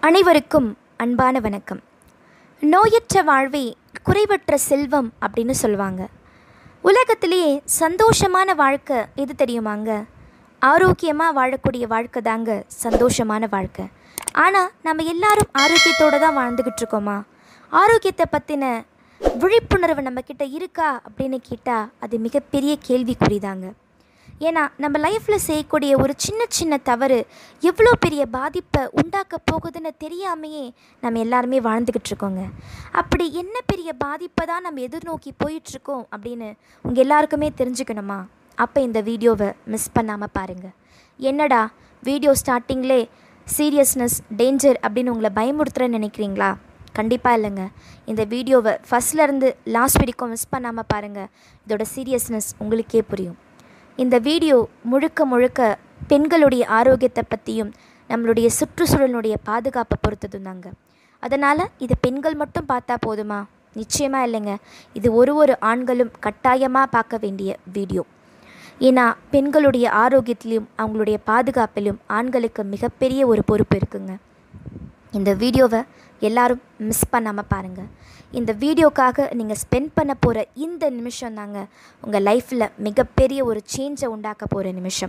அனைவருக்கும் அன்பான வணக்கம் நோயற்ற வாழ்வே குறைவற்ற செல்வம் அப்படின்னு சொல்லுவாங்க உலகத்திலேயே சந்தோஷமான வாழ்க்கை எது தெரியுமாங்க ஆரோக்கியமாக வாழக்கூடிய வாழ்க்கை தாங்க சந்தோஷமான வாழ்க்கை ஆனால் நம்ம எல்லாரும் ஆரோக்கியத்தோடு தான் வாழ்ந்துக்கிட்டு இருக்கோமா ஆரோக்கியத்தை பற்றின விழிப்புணர்வு நம்மக்கிட்ட இருக்கா அப்படின்னு கேட்டால் அது மிகப்பெரிய கேள்விக்குறிதாங்க ஏன்னா நம்ம லைஃப்பில் செய்யக்கூடிய ஒரு சின்ன சின்ன தவறு எவ்வளோ பெரிய பாதிப்பை உண்டாக்க போகுதுன்னு தெரியாமையே நம்ம எல்லாருமே வாழ்ந்துக்கிட்டு இருக்கோங்க அப்படி என்ன பெரிய பாதிப்பை தான் நம்ம எதிர்நோக்கி போயிட்டுருக்கோம் அப்படின்னு உங்கள் எல்லாருக்குமே தெரிஞ்சுக்கணுமா அப்போ இந்த வீடியோவை மிஸ் பண்ணாமல் பாருங்கள் என்னடா வீடியோ ஸ்டார்டிங்லே சீரியஸ்னஸ் டேஞ்சர் அப்படின்னு உங்களை பயமுறுத்துறேன்னு நினைக்கிறீங்களா கண்டிப்பாக இல்லைங்க இந்த வீடியோவை ஃபஸ்ட்லேருந்து லாஸ்ட் வரைக்கும் மிஸ் பண்ணாமல் பாருங்கள் இதோட சீரியஸ்னஸ் உங்களுக்கே புரியும் இந்த வீடியோ முழுக்க முழுக்க பெண்களுடைய ஆரோக்கியத்தை பற்றியும் நம்மளுடைய சுற்றுச்சூழலுடைய பாதுகாப்பை பொறுத்ததும் தாங்க அதனால் இது பெண்கள் மட்டும் பார்த்தா போதுமா நிச்சயமாக இல்லைங்க இது ஒரு ஒரு ஆண்களும் கட்டாயமாக பார்க்க வேண்டிய வீடியோ ஏன்னா பெண்களுடைய ஆரோக்கியத்திலையும் அவங்களுடைய பாதுகாப்பிலும் ஆண்களுக்கு மிகப்பெரிய ஒரு பொறுப்பு இருக்குங்க இந்த வீடியோவை எல்லாரும் மிஸ் பண்ணாமல் பாருங்கள் இந்த வீடியோக்காக நீங்கள் ஸ்பெண்ட் பண்ண போகிற இந்த நிமிஷம் தாங்க உங்கள் லைஃப்பில் மிகப்பெரிய ஒரு சேஞ்சை உண்டாக்க போகிற நிமிஷம்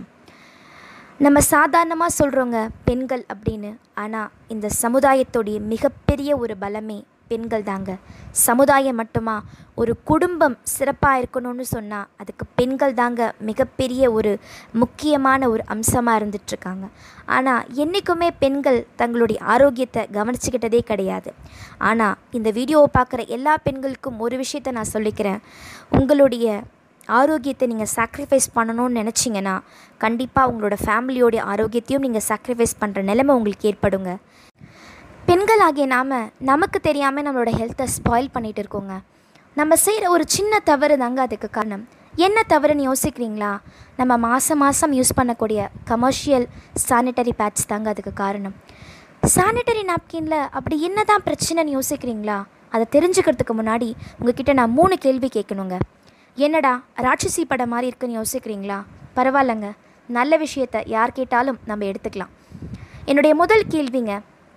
நம்ம சாதாரணமாக சொல்கிறோங்க பெண்கள் அப்படின்னு ஆனால் இந்த சமுதாயத்துடைய மிகப்பெரிய ஒரு பலமே பெண்கள் தாங்க சமுதாயம் மட்டுமா ஒரு குடும்பம் சிறப்பாக இருக்கணும்னு சொன்னால் அதுக்கு பெண்கள் தாங்க மிகப்பெரிய ஒரு முக்கியமான ஒரு அம்சமாக இருந்துகிட்ருக்காங்க ஆனால் என்றைக்குமே பெண்கள் தங்களுடைய ஆரோக்கியத்தை கவனிச்சுக்கிட்டதே கிடையாது ஆனால் இந்த வீடியோவை பார்க்குற எல்லா பெண்களுக்கும் ஒரு விஷயத்தை நான் சொல்லிக்கிறேன் உங்களுடைய ஆரோக்கியத்தை நீங்கள் சாக்ரிஃபைஸ் பண்ணணும்னு நினச்சிங்கன்னா கண்டிப்பாக உங்களோட ஃபேமிலியோடைய ஆரோக்கியத்தையும் நீங்கள் சாக்ரிஃபைஸ் பண்ணுற நிலைமை உங்களுக்கு ஏற்படுங்க பெண்களாகிய நாம் நமக்கு தெரியாமல் நம்மளோட ஹெல்த்தை ஸ்பாயில் பண்ணிகிட்டு இருக்கோங்க நம்ம செய்கிற ஒரு சின்ன தவறு தாங்க அதுக்கு காரணம் என்ன தவறுன்னு யோசிக்கிறீங்களா நம்ம மாதம் மாதம் யூஸ் பண்ணக்கூடிய கமர்ஷியல் சானிட்டரி பேட்ஸ் தாங்க அதுக்கு காரணம் சானிட்டரி நாப்கினில் அப்படி என்ன தான் பிரச்சனைன்னு யோசிக்கிறீங்களா அதை தெரிஞ்சுக்கிறதுக்கு முன்னாடி உங்ககிட்ட நான் மூணு கேள்வி கேட்கணுங்க என்னடா ராட்சசி படம் மாதிரி இருக்குன்னு யோசிக்கிறீங்களா பரவாயில்லைங்க நல்ல விஷயத்தை யார் கேட்டாலும் நம்ம எடுத்துக்கலாம் என்னுடைய முதல் கேள்விங்க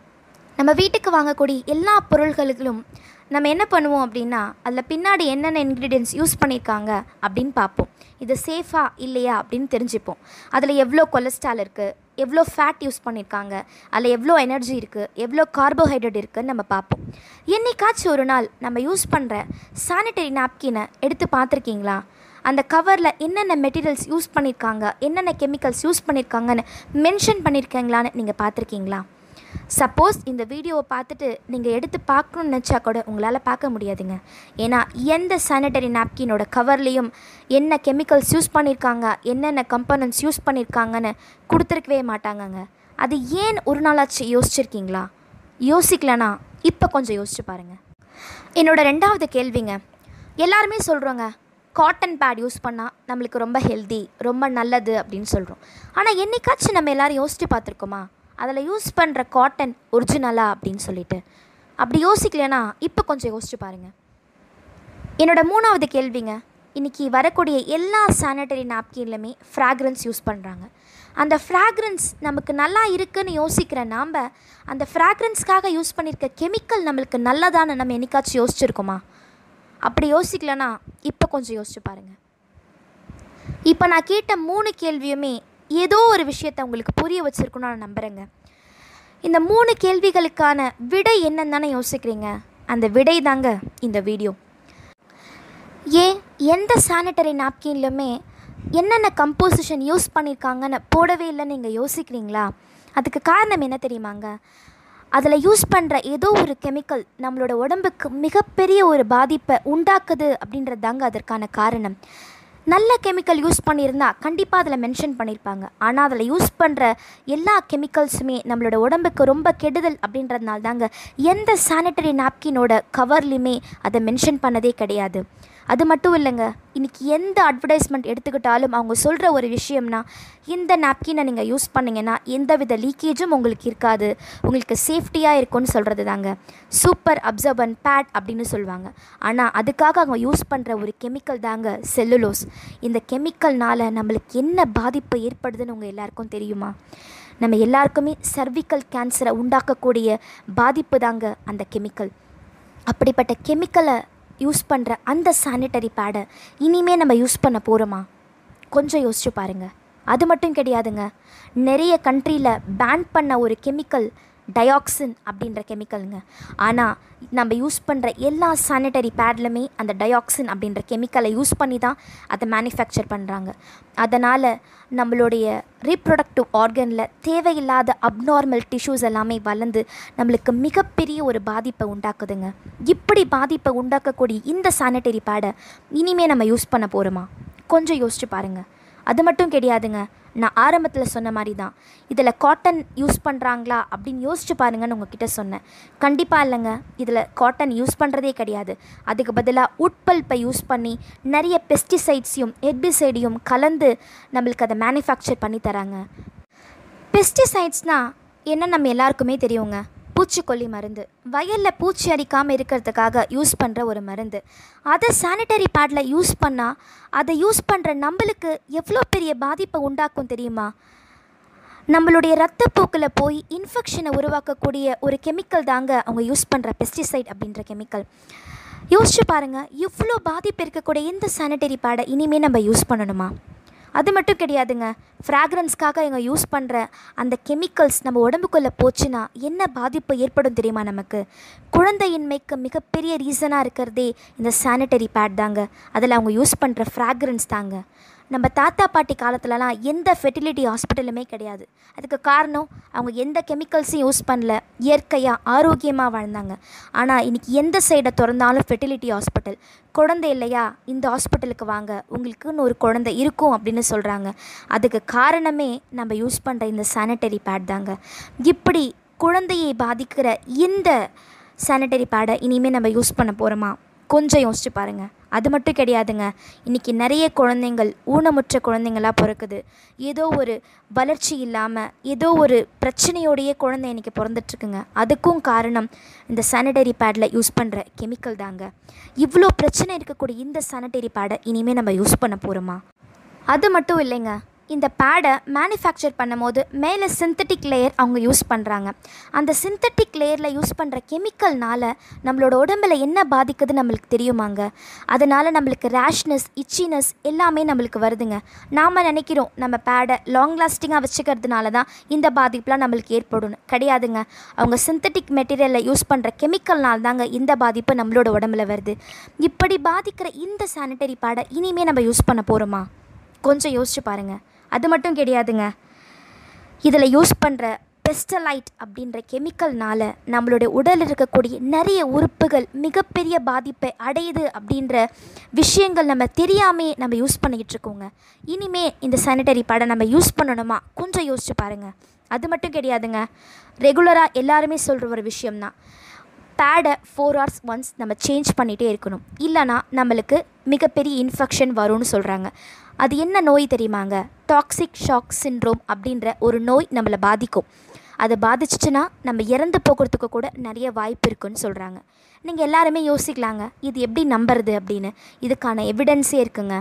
நம்ம வீட்டுக்கு வாங்கக்கூடிய எல்லா பொருள்களுக்கும் நம்ம என்ன பண்ணுவோம் அப்படின்னா அதில் பின்னாடி என்னென்ன இன்க்ரீடியன்ஸ் யூஸ் பண்ணியிருக்காங்க அப்படின்னு பார்ப்போம் இது சேஃபா இல்லையா அப்படின்னு தெரிஞ்சுப்போம் அதில் எவ்வளோ கொலஸ்ட்ரால் இருக்குது எவ்வளோ ஃபேட் யூஸ் பண்ணியிருக்காங்க அதில் எவ்வளோ எனர்ஜி இருக்குது எவ்வளோ கார்போஹைட்ரேட் இருக்குதுன்னு நம்ம பார்ப்போம் என்னைக்காச்சும் ஒரு நாள் நம்ம யூஸ் பண்ணுற சானிட்டரி நாப்கினை எடுத்து பார்த்துருக்கீங்களா அந்த கவரில் என்னென்ன மெட்டீரியல்ஸ் யூஸ் பண்ணியிருக்காங்க என்னென்ன கெமிக்கல்ஸ் யூஸ் பண்ணியிருக்காங்கன்னு மென்ஷன் பண்ணியிருக்கீங்களான்னு நீங்கள் பார்த்துருக்கீங்களா சப்போஸ் இந்த வீடியோவை பார்த்துட்டு நீங்கள் எடுத்து பார்க்கணுன்னு நினச்சா கூட உங்களால் பார்க்க முடியாதுங்க ஏன்னா எந்த சானிட்டரி நாப்கினோட கவர்லேயும் என்ன கெமிக்கல்ஸ் யூஸ் பண்ணியிருக்காங்க என்னென்ன கம்பனன்ட்ஸ் யூஸ் பண்ணியிருக்காங்கன்னு கொடுத்துருக்கவே மாட்டாங்கங்க அது ஏன் ஒரு நாளாச்சு யோசிச்சிருக்கீங்களா யோசிக்கலனா இப்போ கொஞ்சம் யோசிச்சு பாருங்கள் என்னோட ரெண்டாவது கேள்விங்க எல்லாருமே சொல்கிறோங்க காட்டன் பேட் யூஸ் பண்ணால் நம்மளுக்கு ரொம்ப ஹெல்தி ரொம்ப நல்லது அப்படின்னு சொல்கிறோம் ஆனால் என்னைக்காச்சும் நம்ம எல்லோரும் யோசித்து பார்த்துருக்கோமா அதில் யூஸ் பண்ணுற காட்டன் ஒரிஜினலா அப்படின்னு சொல்லிட்டு அப்படி யோசிக்கலைன்னா இப்போ கொஞ்சம் யோசிச்சு பாருங்கள் என்னோட மூணாவது கேள்விங்க இன்றைக்கி வரக்கூடிய எல்லா சானிட்டரி நாப்கின்லையுமே ஃப்ராக்ரன்ஸ் யூஸ் பண்ணுறாங்க அந்த ஃப்ராக்ரன்ஸ் நமக்கு நல்லா இருக்குன்னு யோசிக்கிற நாம் அந்த ஃப்ராக்ரன்ஸ்க்காக யூஸ் பண்ணியிருக்க கெமிக்கல் நம்மளுக்கு நல்லதான்னு நம்ம என்னைக்காச்சும் யோசிச்சிருக்கோமா அப்படி யோசிக்கலனா இப்போ கொஞ்சம் யோசிச்சு பாருங்கள் இப்போ நான் கேட்ட மூணு கேள்வியுமே ஏதோ ஒரு விஷயத்தை உங்களுக்கு புரிய வச்சுருக்குன்னு நான் நம்புகிறேங்க இந்த மூணு கேள்விகளுக்கான விடை என்னன்னு தானே யோசிக்கிறீங்க அந்த விடை தாங்க இந்த வீடியோ ஏன் எந்த சானிட்டரி நாப்கின்லையுமே என்னென்ன கம்போசிஷன் யூஸ் பண்ணியிருக்காங்கன்னு போடவே இல்லைன்னு நீங்கள் யோசிக்கிறீங்களா அதுக்கு காரணம் என்ன தெரியுமாங்க அதில் யூஸ் பண்ணுற ஏதோ ஒரு கெமிக்கல் நம்மளோட உடம்புக்கு மிகப்பெரிய ஒரு பாதிப்பை உண்டாக்குது அப்படின்றது தாங்க அதற்கான காரணம் நல்ல கெமிக்கல் யூஸ் பண்ணியிருந்தா கண்டிப்பாக அதில் மென்ஷன் பண்ணியிருப்பாங்க ஆனால் அதில் யூஸ் பண்ணுற எல்லா கெமிக்கல்ஸுமே நம்மளோட உடம்புக்கு ரொம்ப கெடுதல் அப்படின்றதுனால தாங்க எந்த சானிட்டரி நாப்கினோட கவர்லையுமே அதை மென்ஷன் பண்ணதே கிடையாது அது மட்டும் இல்லைங்க இன்றைக்கி எந்த அட்வர்டைஸ்மெண்ட் எடுத்துக்கிட்டாலும் அவங்க சொல்கிற ஒரு விஷயம்னா இந்த நாப்கினை நீங்கள் யூஸ் பண்ணிங்கன்னா எந்தவித லீக்கேஜும் உங்களுக்கு இருக்காது உங்களுக்கு சேஃப்டியாக இருக்கும்னு சொல்கிறது தாங்க சூப்பர் அப்சர்பன் பேட் அப்படின்னு சொல்லுவாங்க ஆனால் அதுக்காக அவங்க யூஸ் பண்ணுற ஒரு கெமிக்கல் தாங்க செல்லுலோஸ் இந்த கெமிக்கல்னால் நம்மளுக்கு என்ன பாதிப்பு ஏற்படுதுன்னு உங்கள் எல்லாருக்கும் தெரியுமா நம்ம எல்லாருக்குமே சர்விக்கல் கேன்சரை உண்டாக்கக்கூடிய பாதிப்பு தாங்க அந்த கெமிக்கல் அப்படிப்பட்ட கெமிக்கலை யூஸ் பண்ணுற அந்த சானிட்டரி பேடை இனிமே நம்ம யூஸ் பண்ண போகிறோமா கொஞ்சம் யோசிச்சு பாருங்க அது மட்டும் கிடையாதுங்க நிறைய கண்ட்ரியில் பேன் பண்ண ஒரு கெமிக்கல் டயாக்சின் அப்படின்ற கெமிக்கலுங்க ஆனால் நம்ம யூஸ் பண்ணுற எல்லா சானிட்டரி பேட்லுமே அந்த டயாக்சின் அப்படின்ற கெமிக்கலை யூஸ் பண்ணி தான் அதை மேனுஃபேக்சர் பண்ணுறாங்க அதனால் நம்மளுடைய ரீப்ரொடக்டிவ் ஆர்கனில் தேவையில்லாத அப்நார்மல் டிஷ்யூஸ் எல்லாமே வளர்ந்து நம்மளுக்கு மிகப்பெரிய ஒரு பாதிப்பை உண்டாக்குதுங்க இப்படி பாதிப்பை உண்டாக்கக்கூடிய இந்த சானிட்டரி பேடை இனிமே நம்ம யூஸ் பண்ண போகிறோமா கொஞ்சம் யோசிச்சு பாருங்கள் அது மட்டும் கிடையாதுங்க நான் ஆரம்பத்தில் சொன்ன மாதிரி தான் இதில் காட்டன் யூஸ் பண்ணுறாங்களா அப்படின்னு யோசிச்சு பாருங்கன்னு உங்ககிட்ட சொன்னேன் கண்டிப்பாக இல்லைங்க இதில் காட்டன் யூஸ் பண்ணுறதே கிடையாது அதுக்கு பதிலாக உட்பல்ப்பை யூஸ் பண்ணி நிறைய பெஸ்டிசைட்ஸையும் ஹெர்பிசைடையும் கலந்து நம்மளுக்கு அதை மேனுஃபேக்சர் பண்ணி தராங்க பெஸ்டிசைட்ஸ்னால் என்ன நம்ம எல்லாருக்குமே தெரியுங்க பூச்சிக்கொல்லி மருந்து வயலில் பூச்சி அரிக்காமல் இருக்கிறதுக்காக யூஸ் பண்ணுற ஒரு மருந்து அதை சானிட்டரி பேடில் யூஸ் பண்ணால் அதை யூஸ் பண்ணுற நம்மளுக்கு எவ்வளோ பெரிய பாதிப்பை உண்டாக்கும் தெரியுமா நம்மளுடைய ரத்தப்போக்கில் போய் இன்ஃபெக்ஷனை உருவாக்கக்கூடிய ஒரு கெமிக்கல் தாங்க அவங்க யூஸ் பண்ணுற பெஸ்டிசைட் அப்படின்ற கெமிக்கல் யோசிச்சு பாருங்கள் இவ்வளோ பாதிப்பு இருக்கக்கூடிய இந்த சானிட்டரி பேடை இனிமேல் நம்ம யூஸ் பண்ணணுமா அது மட்டும் கிடையாதுங்க ஃப்ராக்ரன்ஸ்க்காக இவங்க யூஸ் பண்ணுற அந்த கெமிக்கல்ஸ் நம்ம உடம்புக்குள்ளே போச்சுன்னா என்ன பாதிப்பு ஏற்படும் தெரியுமா நமக்கு குழந்தையின்மைக்கு மிகப்பெரிய ரீசனாக இருக்கிறதே இந்த சானிட்டரி பேட் தாங்க அதில் அவங்க யூஸ் பண்ணுற ஃப்ராக்ரன்ஸ் தாங்க நம்ம தாத்தா பாட்டி காலத்துலலாம் எந்த ஃபெர்டிலிட்டி ஹாஸ்பிட்டலுமே கிடையாது அதுக்கு காரணம் அவங்க எந்த கெமிக்கல்ஸையும் யூஸ் பண்ணல இயற்கையாக ஆரோக்கியமாக வாழ்ந்தாங்க ஆனால் இன்றைக்கி எந்த சைடை திறந்தாலும் ஃபெர்டிலிட்டி ஹாஸ்பிட்டல் குழந்தை இல்லையா இந்த ஹாஸ்பிட்டலுக்கு வாங்க உங்களுக்குன்னு ஒரு குழந்தை இருக்கும் அப்படின்னு சொல்கிறாங்க அதுக்கு காரணமே நம்ம யூஸ் பண்ணுற இந்த சானிட்டரி பேட் தாங்க இப்படி குழந்தையை பாதிக்கிற இந்த சானிட்டரி பேடை இனிமேல் நம்ம யூஸ் பண்ண போகிறோமா கொஞ்சம் யோசிச்சு பாருங்கள் அது மட்டும் கிடையாதுங்க இன்றைக்கி நிறைய குழந்தைங்கள் ஊனமுற்ற குழந்தைங்களாக பிறக்குது ஏதோ ஒரு வளர்ச்சி இல்லாமல் ஏதோ ஒரு பிரச்சனையோடையே குழந்தை இன்றைக்கி பிறந்துட்டுருக்குங்க அதுக்கும் காரணம் இந்த சானிட்டரி பேடில் யூஸ் பண்ணுற கெமிக்கல் தாங்க இவ்வளோ பிரச்சனை இருக்கக்கூடிய இந்த சானிட்டரி பேடை இனிமேல் நம்ம யூஸ் பண்ண போகிறோமா அது மட்டும் இல்லைங்க இந்த பேடை மேனுஃபேக்சர் பண்ணும்போது மேலே சிந்தட்டிக் லேயர் அவங்க யூஸ் பண்ணுறாங்க அந்த சிந்தட்டிக் லேயரில் யூஸ் பண்ணுற கெமிக்கல்னால நம்மளோட உடம்பில் என்ன பாதிக்குது நம்மளுக்கு தெரியுமாங்க அதனால் நம்மளுக்கு ரேஷ்னஸ் இச்சினஸ் எல்லாமே நம்மளுக்கு வருதுங்க நாம் நினைக்கிறோம் நம்ம பேடை லாங் லாஸ்டிங்காக வச்சுக்கிறதுனால தான் இந்த பாதிப்புலாம் நம்மளுக்கு ஏற்படும் கிடையாதுங்க அவங்க சிந்தட்டிக் மெட்டீரியலில் யூஸ் பண்ணுற கெமிக்கல்னால தாங்க இந்த பாதிப்பு நம்மளோட உடம்புல வருது இப்படி பாதிக்கிற இந்த சானிட்டரி பேடை இனிமேல் நம்ம யூஸ் பண்ண போகிறோமா கொஞ்சம் யோசிச்சு பாருங்கள் அது மட்டும் கிடையாதுங்க இதில் யூஸ் பண்ணுற பெஸ்டலைட் அப்படின்ற கெமிக்கல்னால நம்மளுடைய உடலில் இருக்கக்கூடிய நிறைய உறுப்புகள் மிகப்பெரிய பாதிப்பை அடையுது அப்படின்ற விஷயங்கள் நம்ம தெரியாமே நம்ம யூஸ் பண்ணிக்கிட்டு இருக்கோங்க இனிமே இந்த சானிட்டரி பேடை நம்ம யூஸ் பண்ணணுமா கொஞ்சம் யோசிச்சு பாருங்கள் அது மட்டும் கிடையாதுங்க ரெகுலராக எல்லாருமே சொல்கிற ஒரு விஷயம்தான் பேடை ஃபோர் ஹவர்ஸ் ஒன்ஸ் நம்ம சேஞ்ச் பண்ணிகிட்டே இருக்கணும் இல்லைனா நம்மளுக்கு மிகப்பெரிய இன்ஃபெக்ஷன் வரும்னு சொல்கிறாங்க அது என்ன நோய் தெரியுமாங்க டாக்ஸிக் ஷாக் சின்ட்ரோம் அப்படின்ற ஒரு நோய் நம்மளை பாதிக்கும் அது பாதிச்சிச்சுன்னா நம்ம இறந்து போகிறதுக்கு கூட நிறைய வாய்ப்பு இருக்குன்னு சொல்கிறாங்க நீங்கள் எல்லாருமே யோசிக்கலாங்க இது எப்படி நம்புறது அப்படின்னு இதுக்கான எவிடன்ஸே இருக்குங்க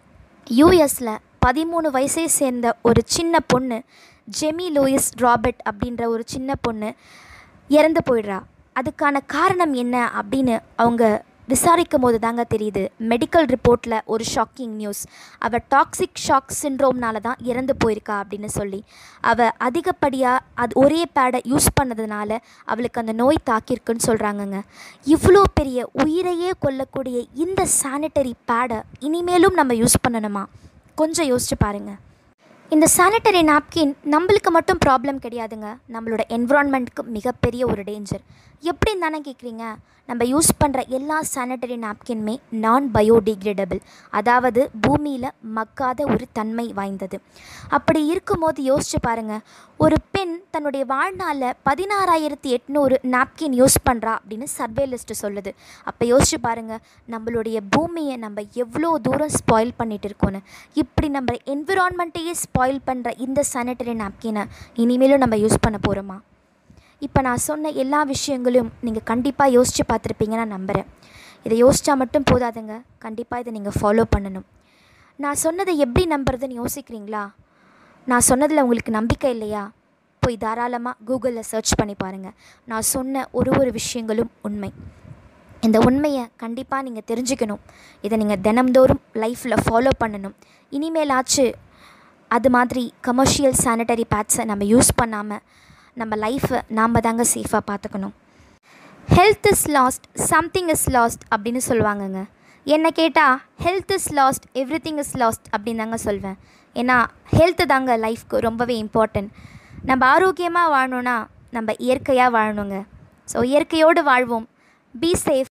யூஎஸில் பதிமூணு வயசை சேர்ந்த ஒரு சின்ன பொண்ணு ஜெமி லூயிஸ் ராபர்ட் அப்படின்ற ஒரு சின்ன பொண்ணு இறந்து போயிடுறா அதுக்கான காரணம் என்ன அப்படின்னு அவங்க விசாரிக்கும் போது தாங்க தெரியுது மெடிக்கல் ரிப்போர்ட்டில் ஒரு ஷாக்கிங் நியூஸ் அவள் டாக்ஸிக் ஷாக் சின்ட்ரோம்னால தான் இறந்து போயிருக்கா அப்படின்னு சொல்லி அவள் அதிகப்படியாக அது ஒரே பேடை யூஸ் பண்ணதுனால அவளுக்கு அந்த நோய் தாக்கியிருக்குன்னு சொல்கிறாங்கங்க இவ்வளோ பெரிய உயிரையே கொல்லக்கூடிய இந்த சானிட்டரி பேடை இனிமேலும் நம்ம யூஸ் பண்ணணுமா கொஞ்சம் யோசிச்சு பாருங்கள் இந்த சானிட்டரி நாப்கின் நம்மளுக்கு மட்டும் ப்ராப்ளம் கிடையாதுங்க நம்மளோட என்விரான்மெண்ட்டுக்கு மிகப்பெரிய ஒரு டேஞ்சர் எப்படின்னு தானே கேட்குறீங்க நம்ம யூஸ் பண்ணுற எல்லா சானிட்டரி நாப்கின்மே நான் பயோடிகிரேடபிள் அதாவது பூமியில் மக்காத ஒரு தன்மை வாய்ந்தது அப்படி இருக்கும்போது யோசிச்சு பாருங்கள் ஒரு பெண் தன்னுடைய வாழ்நாளில் பதினாறாயிரத்தி எட்நூறு நாப்கின் யூஸ் பண்ணுறா அப்படின்னு சர்வே லிஸ்ட்டு சொல்லுது அப்போ யோசிச்சு பாருங்கள் நம்மளுடைய பூமியை நம்ம எவ்வளோ தூரம் ஸ்பாயில் பண்ணிட்டு இருக்கோன்னு இப்படி நம்ம என்விரான்மெண்ட்டையே ஸ்பாயில் பண்ணுற இந்த சானிட்டரி நாப்கினை இனிமேலும் நம்ம யூஸ் பண்ண போகிறோமா இப்போ நான் சொன்ன எல்லா விஷயங்களும் நீங்கள் கண்டிப்பாக யோசித்து பார்த்துருப்பீங்க நான் நம்புகிறேன் இதை யோசித்தா மட்டும் போதாதுங்க கண்டிப்பாக இதை நீங்கள் ஃபாலோ பண்ணணும் நான் சொன்னதை எப்படி நம்புறதுன்னு யோசிக்கிறீங்களா நான் சொன்னதில் உங்களுக்கு நம்பிக்கை இல்லையா போய் தாராளமாக கூகுளில் சர்ச் பண்ணி பாருங்கள் நான் சொன்ன ஒரு ஒரு விஷயங்களும் உண்மை இந்த உண்மையை கண்டிப்பாக நீங்கள் தெரிஞ்சுக்கணும் இதை நீங்கள் தினம்தோறும் லைஃப்பில் ஃபாலோ பண்ணணும் இனிமேலாச்சு அது மாதிரி கமர்ஷியல் சானிட்டரி பேட்ஸை நம்ம யூஸ் பண்ணாமல் நம்ம லைஃப்பை நாம் தாங்க சேஃபாக பார்த்துக்கணும் health is lost something is lost அப்படின்னு சொல்லுவாங்கங்க என்னை கேட்டால் health is lost everything is lost அப்படின்னு தாங்க சொல்வேன் ஏன்னா ஹெல்த்து தாங்க லைஃப்க்கு ரொம்பவே இம்பார்ட்டன்ட் நம்ம ஆரோக்கியமாக வாழணுன்னா நம்ம இயற்கையாக வாழணுங்க ஸோ இயற்கையோடு வாழ்வோம் பி சேஃப்